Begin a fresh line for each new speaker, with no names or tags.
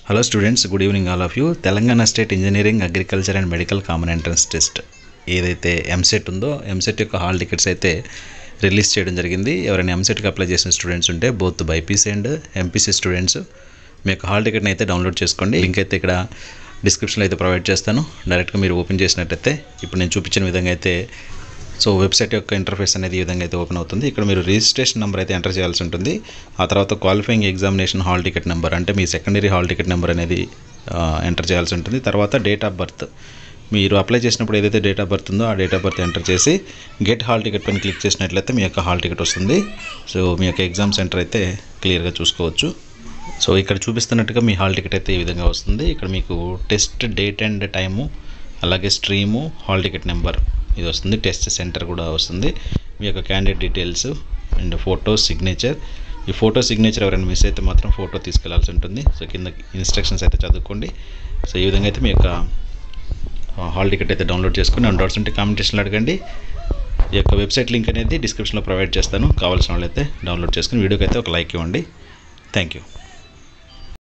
hello students good evening all of you Telangana state engineering agriculture and medical common entrance test ఏదైతే EAMCET ఉందో ఎంసెట్ యొక్క hall tickets అయితే release చేయడం జరిగింది ఎవరైనా ఎంసెట్కి అప్లై చేసిన స్టూడెంట్స్ ఉంటే both BiPC and MPC students మీ యొక్క హాల్ టికెట్ని అయితే డౌన్లోడ్ చేసుకోండి లింక్ అయితే ఇక్కడ డిస్క్రిప్షన్లో అయితే ప్రొవైడ్ చేస్తాను డైరెక్ట్గా మీరు ఓపెన్ చేసినట్టయితే ఇప్పుడు నేను చూపించిన విధంగా అయితే సో వెబ్సైట్ యొక్క ఇంటర్ఫేస్ అనేది ఈ విధంగా అయితే ఓపెన్ అవుతుంది ఇక్కడ మీరు రిజిస్ట్రేషన్ నెంబర్ అయితే ఎంటర్ చేయాల్సి ఉంటుంది ఆ తర్వాత qualifying examination hall ticket number అంటే మీ సెకండరీ హాల్ టికెట్ నెంబర్ అనేది ఎంటర్ చేయాల్సి ఉంటుంది తర్వాత డేట్ ఆఫ్ బర్త్ మీరు అప్లై చేసినప్పుడు ఏదైతే డేట్ ఆఫ్ బర్త్ ఉందో ఆ డేట్ ఆఫ్ బర్త్ ఎంటర్ చేసి గెట్ హాల్ టికెట్ పైన క్లిక్ చేసినట్లయితే మీ యొక్క హాల్ టికెట్ వస్తుంది సో మీ యొక్క ఎగ్జామ్ సెంటర్ అయితే క్లియర్గా చూసుకోవచ్చు సో ఇక్కడ చూపిస్తున్నట్టుగా మీ హాల్ టికెట్ అయితే ఈ విధంగా వస్తుంది ఇక్కడ మీకు టెస్ట్ డేట్ అండ్ టైము అలాగే స్ట్రీము హాల్ టికెట్ నెంబర్ ఇది వస్తుంది టెస్ట్ సెంటర్ కూడా వస్తుంది మీ యొక్క candidate details and photo signature ఈ ఫోటో సిగ్నేచర్ ఎవరైనా మిస్ అయితే మాత్రం ఫోటో తీసుకెళ్లాల్సి ఉంటుంది సో కింద ఇన్స్ట్రక్షన్స్ అయితే చదువుకోండి సో ఈ విధంగా అయితే మీ యొక్క హాల్ టికెట్ అయితే డౌన్లోడ్ చేసుకుని డౌట్స్ ఉంటే కామెంటేషన్లో అడగండి ఈ యొక్క వెబ్సైట్ లింక్ అనేది డిస్క్రిప్షన్లో ప్రొవైడ్ చేస్తాను కావాల్సిన వాళ్ళు అయితే డౌన్లోడ్ చేసుకుని వీడియోకి అయితే ఒక లైక్ ఇవ్వండి థ్యాంక్ యూ